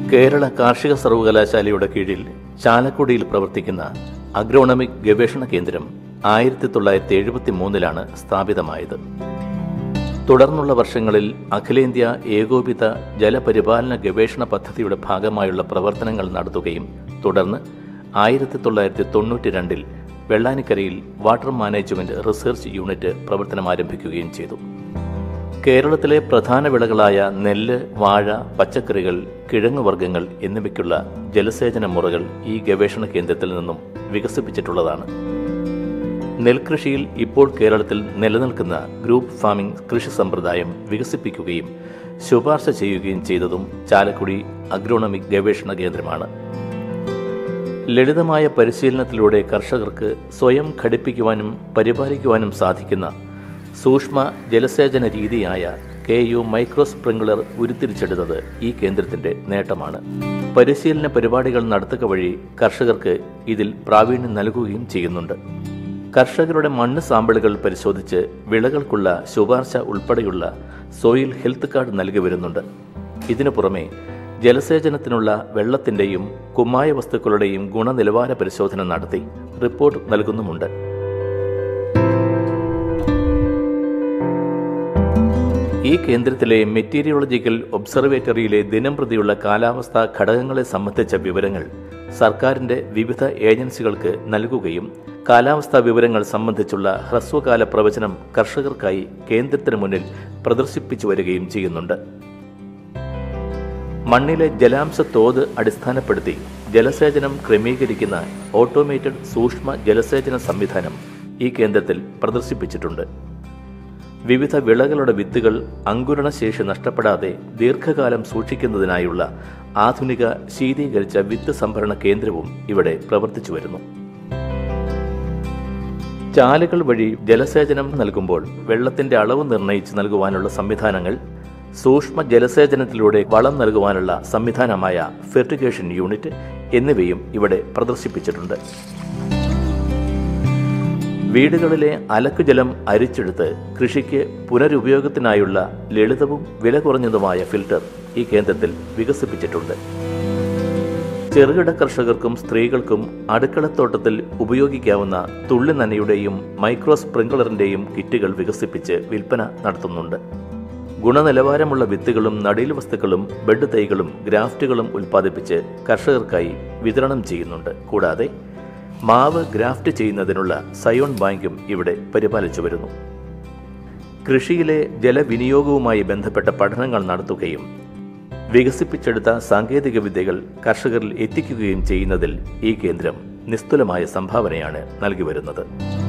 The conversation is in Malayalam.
കേരള കാർഷിക സർവകലാശാലയുടെ കീഴിൽ ചാലക്കുടിയിൽ പ്രവർത്തിക്കുന്ന അഗ്രോണമിക് ഗവേഷണ കേന്ദ്രം ആയിരത്തി തൊള്ളായിരത്തി എഴുപത്തി മൂന്നിലാണ് സ്ഥാപിതമായത് തുടർന്നുള്ള വർഷങ്ങളിൽ അഖിലേന്ത്യാ ഏകോപിത ജലപരിപാലന ഗവേഷണ പദ്ധതിയുടെ ഭാഗമായുള്ള പ്രവർത്തനങ്ങൾ നടത്തുകയും തുടർന്ന് ആയിരത്തി തൊള്ളായിരത്തി തൊണ്ണൂറ്റി രണ്ടിൽ വെള്ളാനിക്കരയിൽ വാട്ടർ മാനേജ്മെന്റ് റിസർച്ച് യൂണിറ്റ് പ്രവർത്തനം ആരംഭിക്കുകയും ചെയ്തു കേരളത്തിലെ പ്രധാന വിളകളായ നെല്ല് വാഴ പച്ചക്കറികൾ കിഴങ്ങുവർഗ്ഗങ്ങൾ എന്നിവയ്ക്കുള്ള ജലസേചന മുറകൾ ഈ ഗവേഷണ കേന്ദ്രത്തിൽ നിന്നും വികസിപ്പിച്ചിട്ടുള്ളതാണ് നെൽകൃഷിയിൽ ഇപ്പോൾ കേരളത്തിൽ നിലനിൽക്കുന്ന ഗ്രൂപ്പ് ഫാമിംഗ് കൃഷി സമ്പ്രദായം വികസിപ്പിക്കുകയും ശുപാർശ ചെയ്യുകയും ചെയ്തതും ചാലക്കുടി അഗ്രോണമിക് ഗവേഷണ കേന്ദ്രമാണ് ലളിതമായ പരിശീലനത്തിലൂടെ കർഷകർക്ക് സ്വയം ഘടിപ്പിക്കുവാനും പരിപാലിക്കുവാനും സാധിക്കുന്ന സൂക്ഷ്മ ജലസേചന രീതിയായ കെ യു മൈക്രോ സ്പ്രിംഗ്ലർ ഉരുത്തിരിച്ചെടുത്തത് ഈ കേന്ദ്രത്തിന്റെ നേട്ടമാണ് പരിശീലന പരിപാടികൾ നടത്തുക വഴി കർഷകർക്ക് ഇതിൽ പ്രാവീണ്യം നൽകുകയും ചെയ്യുന്നുണ്ട് കർഷകരുടെ മണ്ണ് സാമ്പിളുകൾ പരിശോധിച്ച് വിളകൾക്കുള്ള ശുപാർശ ഉൾപ്പെടെയുള്ള സോയിൽ ഹെൽത്ത് കാർഡ് നൽകി വരുന്നുണ്ട് ഇതിനു പുറമെ ജലസേചനത്തിനുള്ള വെള്ളത്തിന്റെയും കുമ്മായ വസ്തുക്കളുടെയും ഗുണനിലവാര പരിശോധന നടത്തി റിപ്പോർട്ട് നൽകുന്നുമുണ്ട് ഈ കേന്ദ്രത്തിലെ മെറ്റീരിയോളജിക്കൽ ഒബ്സർവേറ്ററിയിലെ ദിനംപ്രതിയുള്ള കാലാവസ്ഥാ ഘടകങ്ങളെ സംബന്ധിച്ച വിവരങ്ങൾ സർക്കാരിന്റെ വിവിധ ഏജൻസികൾക്ക് നൽകുകയും കാലാവസ്ഥാ വിവരങ്ങൾ സംബന്ധിച്ചുള്ള ഹ്രസ്വകാല പ്രവചനം കർഷകർക്കായി കേന്ദ്രത്തിന് മുന്നിൽ പ്രദർശിപ്പിച്ചു വരികയും ചെയ്യുന്നുണ്ട് മണ്ണിലെ ജലാംശ തോത് അടിസ്ഥാനപ്പെടുത്തി ജലസേചനം ക്രമീകരിക്കുന്ന ഓട്ടോമേറ്റഡ് സൂക്ഷ്മ ജലസേചന സംവിധാനം ഈ കേന്ദ്രത്തിൽ പ്രദർശിപ്പിച്ചിട്ടുണ്ട് വിവിധ വിളകളുടെ വിത്തുകൾ അങ്കുരണശേഷി നഷ്ടപ്പെടാതെ ദീർഘകാലം സൂക്ഷിക്കുന്നതിനായുള്ള ആധുനിക ശീതീകരിച്ച വിത്ത് സംഭരണ കേന്ദ്രവും ഇവിടെ പ്രവർത്തിച്ചു വരുന്നു ചാലുകൾ വഴി ജലസേചനം നൽകുമ്പോൾ വെള്ളത്തിന്റെ അളവ് നിർണ്ണയിച്ച് നൽകുവാനുള്ള സംവിധാനങ്ങൾ സൂക്ഷ്മ ജലസേചനത്തിലൂടെ വളം നൽകുവാനുള്ള സംവിധാനമായ ഫെർട്ടിഗേഷൻ യൂണിറ്റ് എന്നിവയും ഇവിടെ പ്രദർശിപ്പിച്ചിട്ടുണ്ട് വീടുകളിലെ അലക്കുജലം അരിച്ചെടുത്ത് കൃഷിക്ക് പുനരുപയോഗത്തിനായുള്ള ലളിതവും വില കുറഞ്ഞതുമായ ഫിൽട്ടർ ഈ കേന്ദ്രത്തിൽ വികസിപ്പിച്ചിട്ടുണ്ട് ചെറുകിട കർഷകർക്കും സ്ത്രീകൾക്കും അടുക്കളത്തോട്ടത്തിൽ ഉപയോഗിക്കാവുന്ന തുള്ളി നനയുടെയും മൈക്രോ സ്പ്രിംഗ്ലറിന്റെയും കിറ്റുകൾ വികസിപ്പിച്ച് വിൽപ്പന നടത്തുന്നുണ്ട് ഗുണനിലവാരമുള്ള വിത്തുകളും നടീൽ വസ്തുക്കളും ബെഡ് തൈകളും ഗ്രാഫ്റ്റുകളും ഉൽപ്പാദിപ്പിച്ച് കർഷകർക്കായി വിതരണം ചെയ്യുന്നുണ്ട് കൂടാതെ മാവ് ഗ്രാഫ്റ്റ് ചെയ്യുന്നതിനുള്ള സയോൺ ബാങ്കും ഇവിടെ പരിപാലിച്ചു വരുന്നു കൃഷിയിലെ ജലവിനിയോഗവുമായി ബന്ധപ്പെട്ട പഠനങ്ങൾ നടത്തുകയും വികസിപ്പിച്ചെടുത്ത സാങ്കേതിക വിദ്യകൾ കർഷകരിൽ എത്തിക്കുകയും ചെയ്യുന്നതിൽ ഈ കേന്ദ്രം നിസ്തുലമായ സംഭാവനയാണ് നൽകി വരുന്നത്